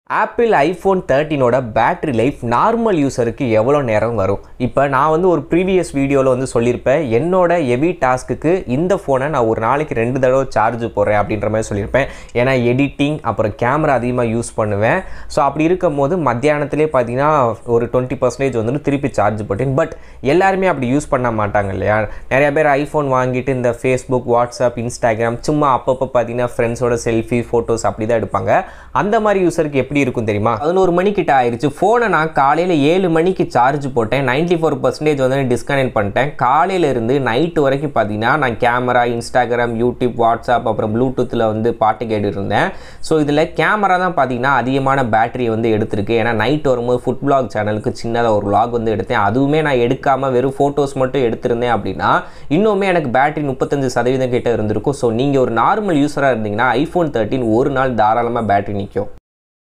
apple iPhone தேர்ட்டினோட battery life normal யூஸருக்கு எவ்வளோ நேரம் வரும் இப்போ நான் வந்து ஒரு ப்ரீவியஸ் வீடியோவில் வந்து சொல்லியிருப்பேன் என்னோட ஹெவி டாஸ்க்குக்கு இந்த ஃபோனை நான் ஒரு நாளைக்கு ரெண்டு தடவை சார்ஜ் போடுறேன் அப்படின்ற மாதிரி சொல்லியிருப்பேன் ஏன்னா எடிட்டிங் அப்புறம் கேமரா அதிகமாக யூஸ் பண்ணுவேன் ஸோ அப்படி இருக்கும் போது மத்தியானத்திலே பார்த்தீங்கன்னா ஒரு டுவெண்ட்டி பர்சன்டேஜ் வந்துட்டு திருப்பி சார்ஜ் போட்டேன் பட் எல்லாருமே அப்படி யூஸ் பண்ண மாட்டாங்க இல்லையா நிறைய பேர் ஐஃபோன் வாங்கிட்டு இந்த ஃபேஸ்புக் வாட்ஸ்அப் இன்ஸ்டாகிராம் சும்மா அப்பப்போ பார்த்தீங்கன்னா ஃப்ரெண்ட்ஸோட செல்ஃபி ஃபோட்டோஸ் அப்படி தான் எடுப்பாங்க அந்த மாதிரி யூஸருக்கு எப்படி இருக்கும் தெரியுமா பதினோரு மணிக்கிட்ட ஆயிடுச்சு ஃபோனை நான் காலையில் ஏழு மணிக்கு சார்ஜ் போட்டேன் நைன்டி ஃபோர் பர்சன்டேஜ் வந்து டிஸ்கனெக்ட் பண்ணிட்டேன் காலையில இருந்து நைட்டு வரைக்கும் பார்த்தீங்கன்னா நான் கேமரா இன்ஸ்டாகிராம் யூடியூப் வாட்ஸ்அப் அப்புறம் ப்ளூடூத்தில் வந்து பாட்டு கேட்டுட்டு இருந்தேன் ஸோ இதில் கேமரா தான் பார்த்தீங்கன்னா அதிகமான பேட்டரி வந்து எடுத்திருக்கு ஏன்னா நைட் வரும்போது ஃபுட் vlog சேனலுக்கு சின்னதாக ஒரு vlog வந்து எடுத்தேன் அதுவுமே நான் எடுக்காமல் வெறும் ஃபோட்டோஸ் மட்டும் எடுத்திருந்தேன் அப்படின்னா இன்னுமே எனக்கு பேட்டரி முப்பத்தஞ்சு சதவீதம் கிட்ட இருந்திருக்கும் ஸோ நீங்கள் ஒரு நார்மல் யூஸராக இருந்தீங்கன்னா ஐஃபோன் தேர்ட்டின் ஒரு நாள் தாராளமாக பேட்டரி நிற்கும்